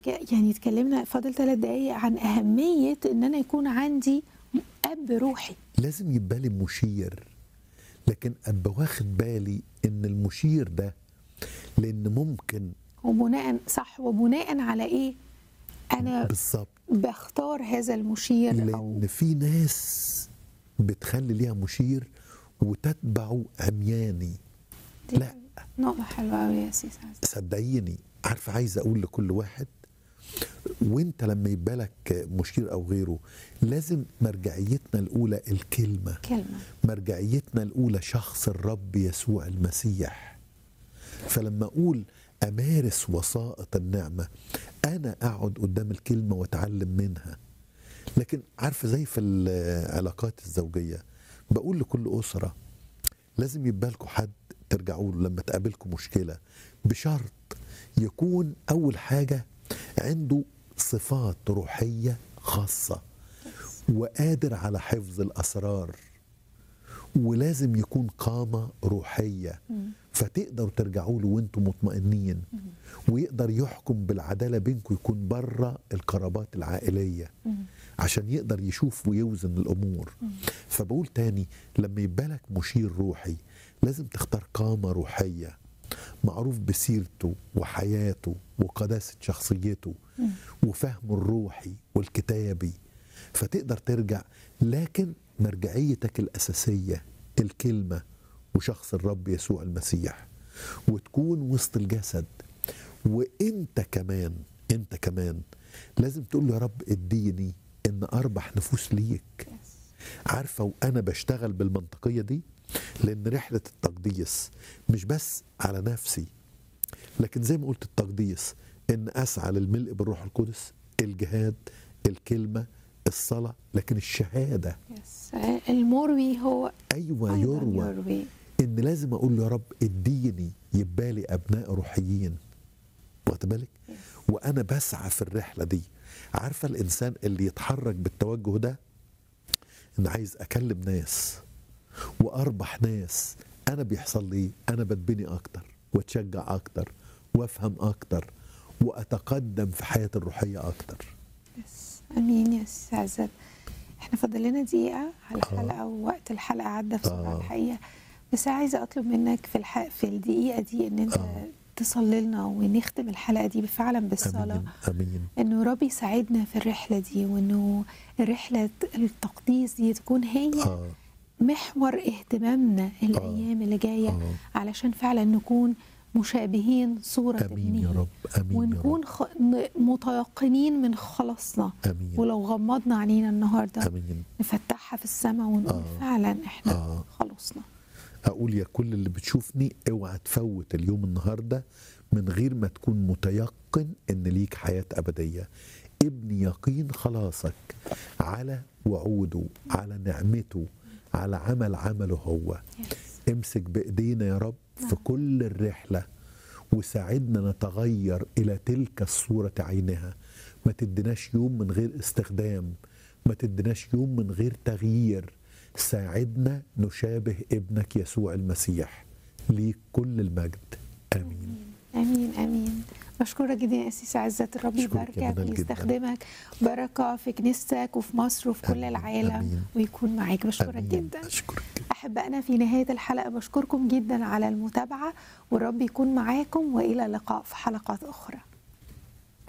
يعني اتكلمنا فاضل ثلاث دقايق عن أهمية إن أنا يكون عندي أب روحي لازم يبقى لي مشير لكن ابقى واخد بالي ان المشير ده لان ممكن وبناء صح وبناء على إيه أنا بالظبط بختار هذا المشير أو لان في ناس بتخلي ليها مشير وتتبعه عمياني دي لا نقطة حلوة أوي يا سيس عزيز صدقيني عارفه عايز اقول لكل واحد وانت لما يبقى لك مشير او غيره لازم مرجعيتنا الاولى الكلمه كلمة مرجعيتنا الاولى شخص الرب يسوع المسيح فلما اقول امارس وسائط النعمه انا اقعد قدام الكلمه واتعلم منها لكن عارفه زي في العلاقات الزوجيه بقول لكل اسره لازم يبقى لكم حد ترجعوا له لما تقابلكم مشكله بشرط يكون اول حاجه عنده صفات روحيه خاصه وقادر على حفظ الاسرار ولازم يكون قامه روحيه فتقدروا ترجعوا له وانتم مطمئنين ويقدر يحكم بالعداله بينكم يكون بره القرابات العائليه عشان يقدر يشوف ويوزن الامور فبقول تاني لما يبقى لك مشير روحي لازم تختار قامه روحيه معروف بسيرته وحياته وقداسه شخصيته وفهمه الروحي والكتابي فتقدر ترجع لكن مرجعيتك الاساسيه الكلمه وشخص الرب يسوع المسيح وتكون وسط الجسد وانت كمان انت كمان لازم تقول له يا رب اديني ان اربح نفوس ليك عارفه وانا بشتغل بالمنطقيه دي لان رحله التقديس مش بس على نفسي لكن زي ما قلت التقديس ان اسعى للملء بالروح القدس الجهاد الكلمه الصلاه لكن الشهاده يس المروي هو ايوه أيضاً يروى يروي ان لازم اقول له يا رب اديني يبقى لي ابناء روحيين واخد بالك وانا بسعى في الرحله دي عارفه الانسان اللي يتحرك بالتوجه ده ان عايز اكلم ناس واربح ناس انا بيحصل لي إيه؟ انا بتبني اكتر واتشجع اكتر وافهم اكتر واتقدم في حياتي الروحيه اكتر يس امين يا استاذ عزت احنا فاضل لنا دقيقه على الحلقه ووقت الحلقه عدى بسرعه آه. الحقيقه بس عايزه اطلب منك في الح... في الدقيقه دي ان انت آه. تصلي لنا ونختم الحلقه دي فعلا بالصلاه امين امين انه ربي يساعدنا في الرحله دي وانه رحله التقديس دي تكون هي اه محور اهتمامنا الايام اللي جايه آه. علشان فعلا نكون مشابهين صوره امين يا ابنه رب امين يا ونكون رب خ... ن- متيقنين من خلاصنا امين ولو غمضنا عينينا النهارده امين نفتحها في السماء ونقول آه. فعلا احنا آه. خلصنا اقول يا كل اللي بتشوفني اوعى تفوت اليوم النهارده من غير ما تكون متيقن ان ليك حياه ابديه ابني يقين خلاصك على وعوده على نعمته على عمل عمله هو يس. امسك بايدينا يا رب في كل الرحله وساعدنا نتغير الى تلك الصوره عينها ما تديناش يوم من غير استخدام ما تديناش يوم من غير تغيير ساعدنا نشابه ابنك يسوع المسيح ليك كل المجد امين امين امين بشكرك جدا يا اسيس عزت الرب أشكرك يا يباركك منال جداً. ويستخدمك بركه في كنيستك وفي مصر وفي كل آمين. العالم آمين. ويكون معاك بشكرك آمين. جدا اشكرك احبائنا في نهايه الحلقه بشكركم جدا على المتابعه والرب يكون معاكم والى اللقاء في حلقات اخرى